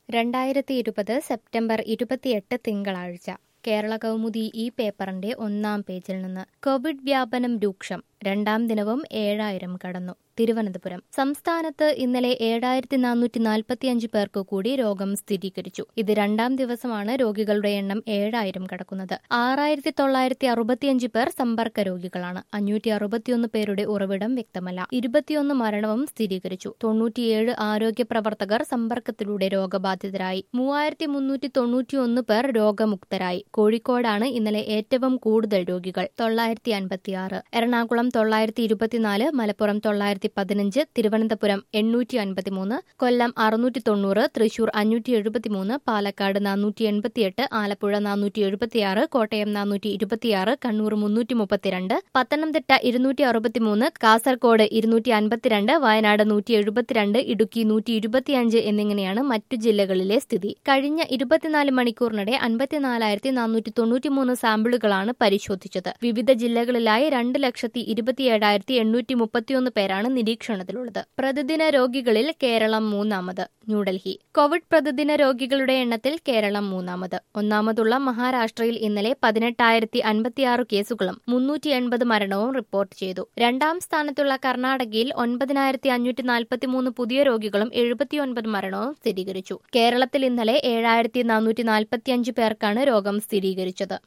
രണ്ടായിരത്തി ഇരുപത് സെപ്റ്റംബർ ഇരുപത്തിയെട്ട് തിങ്കളാഴ്ച കേരള കൗമുദി ഈ പേപ്പറിന്റെ ഒന്നാം പേജിൽ നിന്ന് കോവിഡ് വ്യാപനം രൂക്ഷം രണ്ടാം ദിനവും ഏഴായിരം കടന്നു തിരുവനന്തപുരം സംസ്ഥാനത്ത് ഇന്നലെ ഏഴായിരത്തി നാനൂറ്റി നാൽപ്പത്തിയഞ്ച് പേർക്ക് കൂടി രോഗം സ്ഥിരീകരിച്ചു ഇത് രണ്ടാം ദിവസമാണ് രോഗികളുടെ എണ്ണം ഏഴായിരം കടക്കുന്നത് ആറായിരത്തി തൊള്ളായിരത്തി അറുപത്തിയഞ്ച് പേർ സമ്പർക്ക രോഗികളാണ് അഞ്ഞൂറ്റി അറുപത്തിയൊന്ന് പേരുടെ ഉറവിടം വ്യക്തമല്ല ഇരുപത്തിയൊന്ന് മരണവും സ്ഥിരീകരിച്ചു തൊണ്ണൂറ്റിയേഴ് ആരോഗ്യ പ്രവർത്തകർ സമ്പർക്കത്തിലൂടെ രോഗബാധിതരായി മൂവായിരത്തി മുന്നൂറ്റി തൊണ്ണൂറ്റിയൊന്ന് പേർ രോഗമുക്തരായി കോഴിക്കോടാണ് ഇന്നലെ ഏറ്റവും കൂടുതൽ രോഗികൾ തൊള്ളായിരത്തി അൻപത്തിയാറ് എറണാകുളം തൊള്ളായിരത്തി ഇരുപത്തിനാല് മലപ്പുറം തൊള്ളായിരത്തി പതിനഞ്ച് തിരുവനന്തപുരം എണ്ണൂറ്റി അൻപത്തിമൂന്ന് കൊല്ലം അറുന്നൂറ്റി തൊണ്ണൂറ് തൃശൂർ അഞ്ഞൂറ്റി എഴുപത്തിമൂന്ന് പാലക്കാട് നാനൂറ്റി എൺപത്തിയെട്ട് ആലപ്പുഴ നാനൂറ്റി എഴുപത്തിയാറ് കോട്ടയം നാനൂറ്റി ഇരുപത്തിയാറ് കണ്ണൂർ മുന്നൂറ്റി മുപ്പത്തിരണ്ട് പത്തനംതിട്ട ഇരുന്നൂറ്റി അറുപത്തിമൂന്ന് കാസർഗോഡ് ഇരുന്നൂറ്റി അൻപത്തിരണ്ട് വയനാട് നൂറ്റി എഴുപത്തിരണ്ട് ഇടുക്കി നൂറ്റി ഇരുപത്തിയഞ്ച് എന്നിങ്ങനെയാണ് മറ്റു ജില്ലകളിലെ സ്ഥിതി കഴിഞ്ഞ ഇരുപത്തിനാല് മണിക്കൂറിനിടെ അൻപത്തിനാലായിരത്തി നാനൂറ്റി തൊണ്ണൂറ്റിമൂന്ന് സാമ്പിളുകളാണ് പരിശോധിച്ചത് വിവിധ ജില്ലകളിലായി രണ്ട് ലക്ഷത്തി ഇരുപത്തിയേഴായിരത്തി എണ്ണൂറ്റി മുപ്പത്തിയൊന്ന് പേരാണ് നിരീക്ഷണത്തിലുള്ളത് പ്രതിദിന രോഗികളിൽ കേരളം മൂന്നാമത് ന്യൂഡൽഹി കോവിഡ് പ്രതിദിന രോഗികളുടെ എണ്ണത്തിൽ കേരളം മൂന്നാമത് ഒന്നാമതുള്ള മഹാരാഷ്ട്രയിൽ ഇന്നലെ പതിനെട്ടായിരത്തി അൻപത്തിയാറ് കേസുകളും മുന്നൂറ്റി എൺപത് മരണവും റിപ്പോർട്ട് ചെയ്തു രണ്ടാം സ്ഥാനത്തുള്ള കർണാടകയിൽ ഒൻപതിനായിരത്തി അഞ്ഞൂറ്റി നാൽപ്പത്തിമൂന്ന് പുതിയ രോഗികളും എഴുപത്തിയൊൻപത് മരണവും സ്ഥിരീകരിച്ചു കേരളത്തിൽ ഇന്നലെ ഏഴായിരത്തി നാനൂറ്റി നാൽപ്പത്തിയഞ്ച് പേർക്കാണ് രോഗം സ്ഥിരീകരിച്ചത്